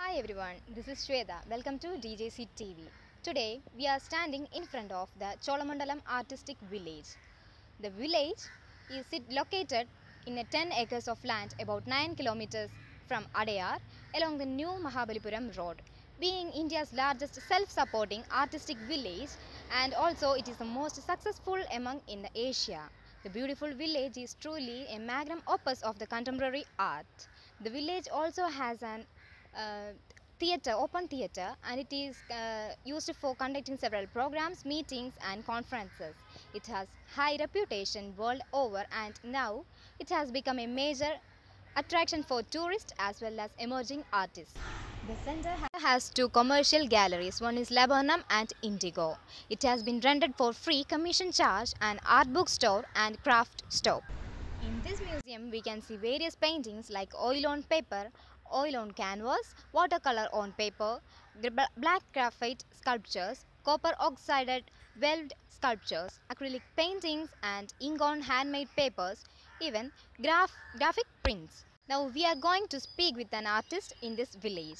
Hi everyone, this is Shweta. Welcome to DJC TV. Today we are standing in front of the Cholamandalam Artistic Village. The village is sit- located in a 10 acres of land about 9 kilometers from Adayar along the new Mahabalipuram road. Being India's largest self-supporting artistic village and also it is the most successful among in the Asia. The beautiful village is truly a magnum opus of the contemporary art. The village also has an uh, theatre, open theatre, and it is uh, used for conducting several programs, meetings, and conferences. It has high reputation world over, and now it has become a major attraction for tourists as well as emerging artists. The center ha- has two commercial galleries. One is Laburnum and Indigo. It has been rented for free commission charge, an art book store and craft store. In this museum, we can see various paintings like oil on paper, oil on canvas, watercolor on paper, gr- bla- black graphite sculptures, copper oxided weld sculptures, acrylic paintings, and ink on handmade papers, even graph- graphic prints. Now, we are going to speak with an artist in this village.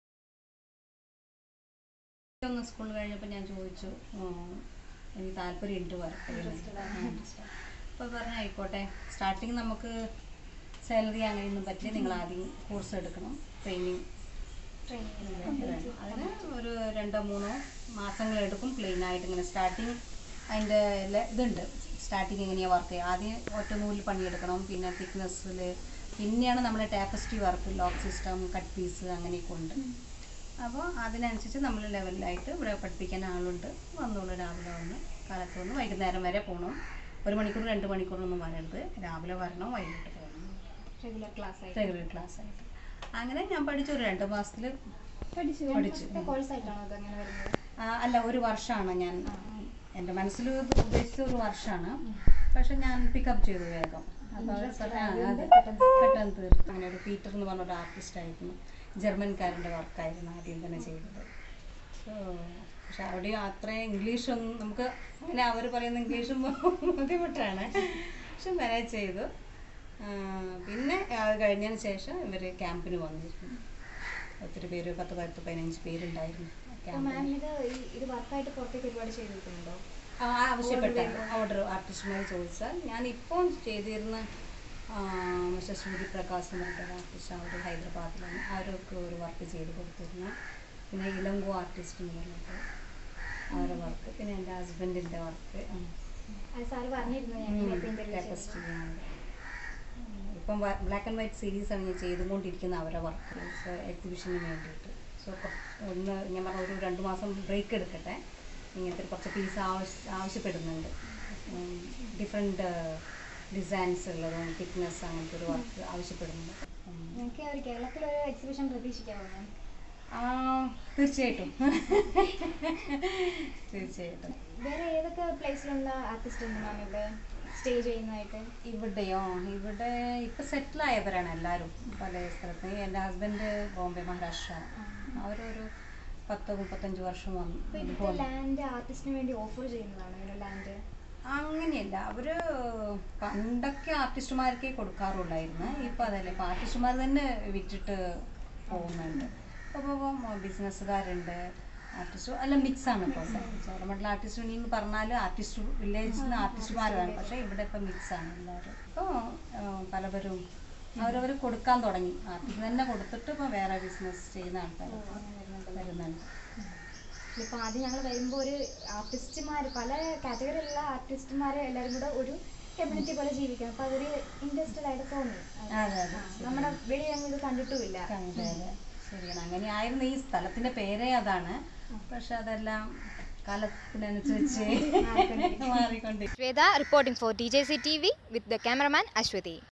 ഒന്ന് school കഴിഞ്ഞപ്പോൾ ഞാൻ ചോദിച്ചു ഉം, എനിക്ക് താല്പര്യമുണ്ട് work അപ്പോൾ പറഞ്ഞു ആയിക്കോട്ടെ സ്റ്റാർട്ടിങ് നമുക്ക് സാലറി അങ്ങനെയൊന്നും പറ്റില്ല നിങ്ങൾ ആദ്യം കോഴ്സ് എടുക്കണം ട്രെയിനിങ് അതിന് ഒരു രണ്ടോ മൂന്നോ മാസങ്ങൾ എടുക്കും പ്ലെയിൻ ആയിട്ട് ഇങ്ങനെ സ്റ്റാർട്ടിങ് അതിൻ്റെ ഇതുണ്ട് സ്റ്റാർട്ടിങ് എങ്ങനെയാണ് വർക്ക് ചെയ്യുക ആദ്യം ഒറ്റ നൂലിൽ പണിയെടുക്കണം പിന്നെ തിക്നെസ്സിൽ പിന്നെയാണ് നമ്മുടെ tapestry work lock system cut piece അങ്ങനെയൊക്കെ ഉണ്ട് അപ്പോൾ അതിനനുസരിച്ച് നമ്മൾ ലെവലിലായിട്ട് ഇവിടെ പഠിപ്പിക്കാൻ ആളുണ്ട് വന്നോളൂ രാവിലെ വന്ന് കാലത്ത് വന്ന് വൈകുന്നേരം വരെ പോകണം ഒരു മണിക്കൂർ രണ്ട് മണിക്കൂറൊന്നും വരരുത് രാവിലെ വരണം വൈകിട്ട് പോകണം Regular class. റെഗുലർ ക്ലാസ് ആയിട്ട് അങ്ങനെ ഞാൻ പഠിച്ചു ഒരു രണ്ട് മാസത്തിൽ പഠിച്ചു. കോഴ്സ് ആയിട്ടാണോ അത് അങ്ങനെ വരുന്നത് അല്ല ഒരു വർഷമാണ് ഞാൻ എൻ്റെ മനസ്സിൽ ഉദ്ദേശിച്ച ഒരു വർഷമാണ് പക്ഷെ ഞാൻ പിക്കപ്പ് ചെയ്തു വേഗം അപ്പോൾ അവർ പറഞ്ഞ, ആ, അതെ, പെട്ടെന്ന് തീർത്തു അങ്ങനെ ഒരു പീറ്റർ എന്ന് പറഞ്ഞ ഒരു ആർട്ടിസ്റ്റ് ആയിരുന്നു ജർമ്മൻകാരൻ്റെ വർക്കായിരുന്നു ആദ്യം തന്നെ ചെയ്തത് സോ പക്ഷെ അവിടെ അത്രയും ഇംഗ്ലീഷൊന്നും നമുക്ക് അങ്ങനെ അവർ പറയുന്ന ഇംഗ്ലീഷും ബുദ്ധിമുട്ടാണ് പക്ഷെ മാനേജ് ചെയ്തു ആ, പിന്നെ അത് കഴിഞ്ഞതിന് ശേഷം ഇവർ ക്യാമ്പിന് വന്നിരുന്നു ഒത്തിരി പേര് പത്ത് പത്ത് പതിനഞ്ച് പേരുണ്ടായിരുന്നു ക്യാമ്പിന് ഇത് ഇത് വർക്കായിട്ട് പുറത്തേക്ക് ഒരുപാട് ചെയ്തിരിക്കുന്നുണ്ടോ ആ, ആവശ്യപ്പെട്ട ഓർഡർ ആർട്ടിസ്റ്റുമാർ ചോദിച്ചാൽ ഞാൻ ഇപ്പോൾ ചെയ്തിരുന്ന ആ, മിസ്റ്റർ സൂര്യ പ്രകാശ് എന്ന് പറഞ്ഞ ആർട്ടിസ്റ്റ് അവർ ഹൈദരാബാദിലാണ് അവരൊക്കെ ഒരു വർക്ക് ചെയ്ത് കൊടുത്തിരുന്നു പിന്നെ ഇലങ്കോ ആർട്ടിസ്റ്റ് എന്ന് പറഞ്ഞിട്ട് അവരുടെ വർക്ക് പിന്നെ എൻ്റെ ഹസ്ബൻഡിൻ്റെ വർക്ക് സാറ് പറഞ്ഞിരുന്നു ടെസ്റ്റ് ചെയ്യാനുണ്ട് ഇപ്പം ബ്ലാക്ക് ആൻഡ് വൈറ്റ് സീരീസ് ആണ് ഞാൻ ചെയ്തുകൊണ്ടിരിക്കുന്ന അവരുടെ വർക്ക് എക്സിബിഷന് വേണ്ടിയിട്ട് സോ ഒന്ന് ഞാൻ പറഞ്ഞ ഒരു രണ്ട് മാസം ബ്രേക്ക് എടുക്കട്ടെ ഇങ്ങനത്തെ ഒരു കുറച്ച് പീസ് ആവശ്യ ആവശ്യപ്പെടുന്നുണ്ട് ഡിഫറെൻറ്റ് ഡിസൈൻസ് ഉള്ളതും തിക്നെസ് അങ്ങനത്തെ ഒരു വർക്ക് ആവശ്യപ്പെടുന്നുണ്ട് ഉം. നിങ്ങൾക്ക് ഒരു കേരളത്തിലൊരു എക്സിബിഷൻ പ്രതീക്ഷിക്കാമോ മാം ആ, തീർച്ചയായിട്ടും തീർച്ചയായിട്ടും വേറെ ഏതൊക്കെ പ്ലേസിലുള്ള ആർട്ടിസ്റ്റ് ഉണ്ട് മാം ഇവിടെ സ്റ്റേ ചെയ്യുന്നതായിട്ട് ഇവിടെയോ ഇവിടെ ഇപ്പൊ സെറ്റിൽ ആയവരാണ് എല്ലാവരും പല സ്ഥലത്തും എൻ്റെ ഹസ്ബൻഡ് ബോംബെ മഹാരാഷ്ട്ര അവരൊരു പത്ത് മുപ്പത്തഞ്ച് വർഷം വന്നു അപ്പോൾ ഇവിടുത്തെ പോന്നു. ലാൻഡ് ആർട്ടിസ്റ്റിന് വേണ്ടി ഓഫർ ചെയ്യുന്നതാണ് ഇങ്ങനെ ലാൻഡ് അങ്ങനെയല്ല അവര് പണ്ടൊക്കെ ആർട്ടിസ്റ്റുമാർക്കേ കൊടുക്കാറുള്ളായിരുന്നു ഇപ്പൊ അതല്ല ഇപ്പൊ ആർട്ടിസ്റ്റുമാർ തന്നെ വിറ്റിട്ട് പോകുന്നുണ്ട് അപ്പോൾ ബിസിനസ്സുകാരുണ്ട് ആർട്ടിസ്റ്റ് അല്ല മിക്സ് ആണ് ഇപ്പോൾ ചോളമണ്ഡലം ആർട്ടിസ്റ്റ് യൂണിയൻ എന്ന് പറഞ്ഞാൽ ആർട്ടിസ്റ്റ് വില്ലേജിൽ നിന്ന് ആർട്ടിസ്റ്റുമാരാണ് പക്ഷേ ഇവിടെ ഇപ്പം മിക്സ് ആണ് എല്ലാവരും ഇപ്പോൾ പലവരും അവരവർ കൊടുക്കാൻ തുടങ്ങി ആർട്ടിസ്റ്റ് തന്നെ കൊടുത്തിട്ട് ഇപ്പോൾ വേറെ ബിസിനസ് ചെയ്യുന്ന ആൾക്കാർ വരുന്നുണ്ട് ഇപ്പോൾ ആദ്യം ഞങ്ങൾ വരുമ്പോൾ ഒരു ആർട്ടിസ്റ്റുമാർ പല കാറ്റഗറിയിലുള്ള ആർട്ടിസ്റ്റുമാരെ എല്ലാവരും കൂടെ ഒരു കമ്മ്യൂണിറ്റി പോലെ ജീവിക്കണം അപ്പോൾ അതൊരു ഇൻട്രസ്റ്റഡ് ആയിട്ട് തോന്നി അതെ അതെ ആ, നമ്മുടെ വെളിയിൽ ഞങ്ങൾ ഇത് കണ്ടിട്ടുമില്ല അതെ അതെ ശരിയാണ് അങ്ങനെയായിരുന്നു ഈ സ്ഥലത്തിന്റെ പേരേ അതാണ് പക്ഷെ അതെല്ലാം കാലത്തിനനുസരിച്ച് മാറിക്കൊണ്ടിരിക്കും Shweta reporting for DJC TV with the cameraman Ashwati.